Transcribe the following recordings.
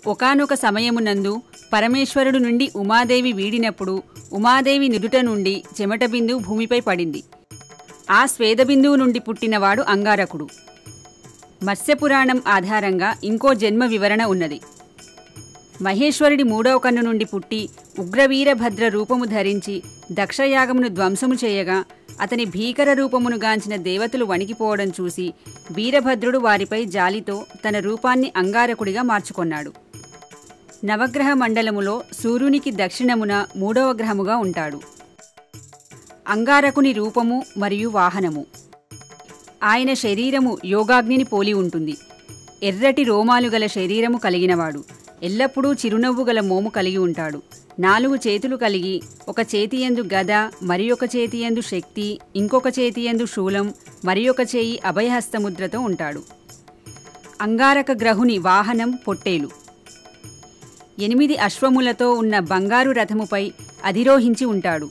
ఒకానొక సమయమునందు పరమేశ్వరుడు నుండి ఉమాదేవి వీడినప్పుడు ఉమాదేవి నుదుట నుండి చెమట బిందువు భూమిపై పడింది ఆ స్వేదబిందువు నుండి పుట్టినవాడు అంగారకుడు మత్స్యపురాణం ఆధారంగా ఇంకో జన్మ వివరణ ఉన్నది మహేశ్వరుడి మూడవ కన్ను నుండి పుట్టి ఉగ్రవీరభద్ర రూపము ధరించి దక్షయాగమును ధ్వంసము చేయగా అతని భీకర రూపమును గాంచిన దేవతలు వణికిపోవడం చూసి వీరభద్రుడు వారిపై జాలితో తన రూపాన్ని అంగారకుడిగా మార్చుకొన్నాడు నవగ్రహ మండలములో సూర్యునికి దక్షిణమున మూడవ గ్రహముగా ఉంటాడు అంగారకుని రూపము మరియు వాహనము ఆయన శరీరము యోగాగ్నిని పోలి ఉంటుంది ఎర్రటి రోమాలు గల శరీరము కలిగినవాడు ఎల్లప్పుడూ చిరునవ్వు గల మోము కలిగి ఉంటాడు నాలుగు చేతులు కలిగి ఒక చేతియందు గద మరి ఒక చేతియందు శక్తి ఇంకొక చేతియందు శూలం మరి ఒక చేయి అభయహస్తముద్రతో ఉంటాడు అంగారక గ్రహుని వాహనం పొట్టేలు ఎనిమిది అశ్వములతో ఉన్న బంగారు రథముపై అధిరోహించి ఉంటాడు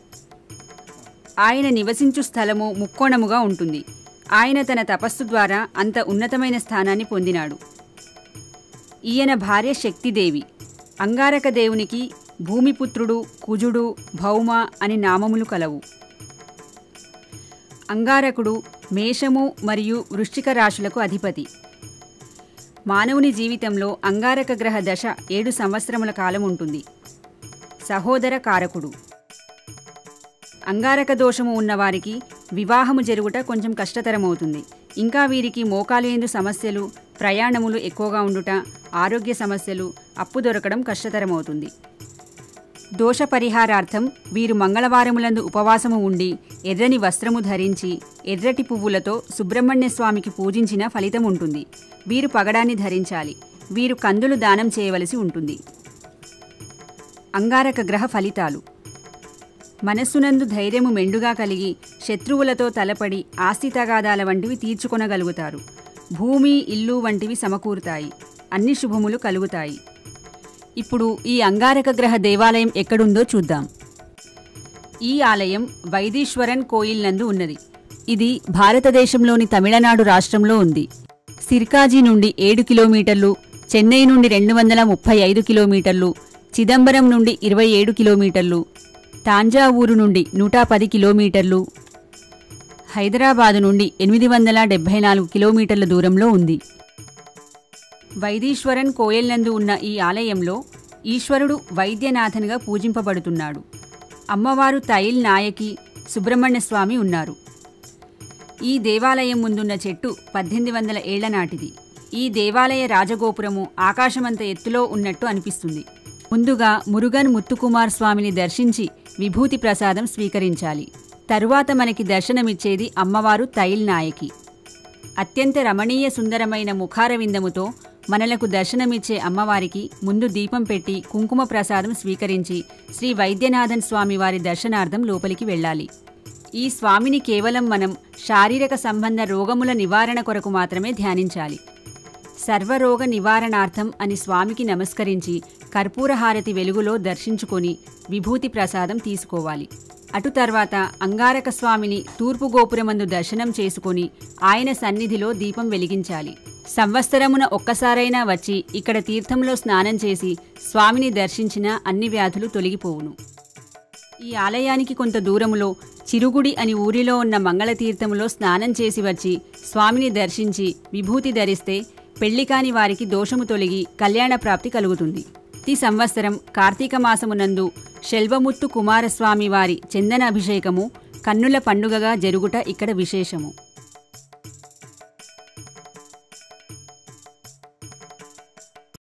ఆయన నివసించు స్థలము ముక్కోణముగా ఉంటుంది ఆయన తన తపస్సు ద్వారా అంత ఉన్నతమైన స్థానాన్ని పొందినాడు ఈయన భార్య శక్తిదేవి అంగారక దేవునికి భూమిపుత్రుడు కుజుడు భౌమ అని నామములు కలవు అంగారకుడు మేషము మరియు వృశ్చిక రాశులకు అధిపతి మానవుని జీవితంలో అంగారక గ్రహ దశ ఏడు సంవత్సరముల కాలం ఉంటుంది సహోదర కారకుడు అంగారక దోషము ఉన్నవారికి వివాహము జరుగుట కొంచెం కష్టతరమవుతుంది ఇంకా వీరికి మోకాలేందు సమస్యలు ప్రయాణములు ఎక్కువగా ఉండుట ఆరోగ్య సమస్యలు అప్పు దొరకడం కష్టతరమవుతుంది దోష పరిహారార్థం వీరు మంగళవారములందు ఉపవాసము ఉండి ఎర్రని వస్త్రము ధరించి ఎర్రటి పువ్వులతో సుబ్రహ్మణ్య స్వామికి పూజించిన ఫలితం ఉంటుంది వీరు పగడాన్ని ధరించాలి వీరు కందులు దానం చేయవలసి ఉంటుంది అంగారక గ్రహ ఫలితాలు మనస్సునందు ధైర్యము మెండుగా కలిగి శత్రువులతో తలపడి ఆస్తి తగాదాల వంటివి తీర్చుకొనగలుగుతారు భూమి ఇల్లు వంటివి సమకూరుతాయి అన్ని శుభములు కలుగుతాయి ఇప్పుడు ఈ అంగారక గ్రహ దేవాలయం ఎక్కడుందో చూద్దాం ఈ ఆలయం వైదీశ్వరన్ కోయిల్ నందు ఉన్నది ఇది భారతదేశంలోని తమిళనాడు రాష్ట్రంలో ఉంది సిర్కాజీ నుండి ఏడు కిలోమీటర్లు చెన్నై నుండి రెండు వందల ముప్పై ఐదు కిలోమీటర్లు చిదంబరం నుండి ఇరవై ఏడు కిలోమీటర్లు తాంజావూరు నుండి నూట పది కిలోమీటర్లు హైదరాబాదు నుండి ఎనిమిది వందల డెబ్బై నాలుగు కిలోమీటర్ల దూరంలో ఉంది వైదీశ్వరన్ కోయల్నందు ఉన్న ఈ ఆలయంలో ఈశ్వరుడు వైద్యనాథన్గా పూజింపబడుతున్నాడు అమ్మవారు తైల్ నాయకి సుబ్రహ్మణ్య స్వామి ఉన్నారు ఈ దేవాలయం ముందున్న చెట్టు పద్దెనిమిది వందల ఏళ్ల నాటిది ఈ దేవాలయ రాజగోపురము ఆకాశమంత ఎత్తులో ఉన్నట్టు అనిపిస్తుంది ముందుగా మురుగన్ ముత్తుకుమార్ స్వామిని దర్శించి విభూతి ప్రసాదం స్వీకరించాలి తరువాత మనకి దర్శనమిచ్చేది అమ్మవారు తైల్ నాయకి అత్యంత రమణీయ సుందరమైన ముఖారవిందముతో మనలకు దర్శనమిచ్చే అమ్మవారికి ముందు దీపం పెట్టి కుంకుమ ప్రసాదం స్వీకరించి శ్రీ వైద్యనాథన్ స్వామి వారి దర్శనార్థం లోపలికి వెళ్ళాలి ఈ స్వామిని కేవలం మనం శారీరక సంబంధ రోగముల నివారణ కొరకు మాత్రమే ధ్యానించాలి సర్వరోగ నివారణార్థం అని స్వామికి నమస్కరించి కర్పూరహారతి వెలుగులో దర్శించుకొని విభూతి ప్రసాదం తీసుకోవాలి అటు తర్వాత అంగారక స్వామిని తూర్పు గోపురమందు దర్శనం చేసుకొని ఆయన సన్నిధిలో దీపం వెలిగించాలి సంవత్సరమున ఒక్కసారైనా వచ్చి ఇక్కడ తీర్థంలో స్నానం చేసి స్వామిని దర్శించిన అన్ని వ్యాధులు తొలగిపోవును ఈ ఆలయానికి కొంత దూరములో చిరుగుడి అని ఊరిలో ఉన్న మంగళతీర్థములో స్నానం చేసి వచ్చి స్వామిని దర్శించి విభూతి ధరిస్తే పెళ్లి కాని వారికి దోషము తొలగి కళ్యాణ ప్రాప్తి కలుగుతుంది ప్రతి సంవత్సరం కార్తీక మాసమునందు శెల్వముత్తు కుమారస్వామి వారి చందన అభిషేకము కన్నుల పండుగగా జరుగుట ఇక్కడ విశేషము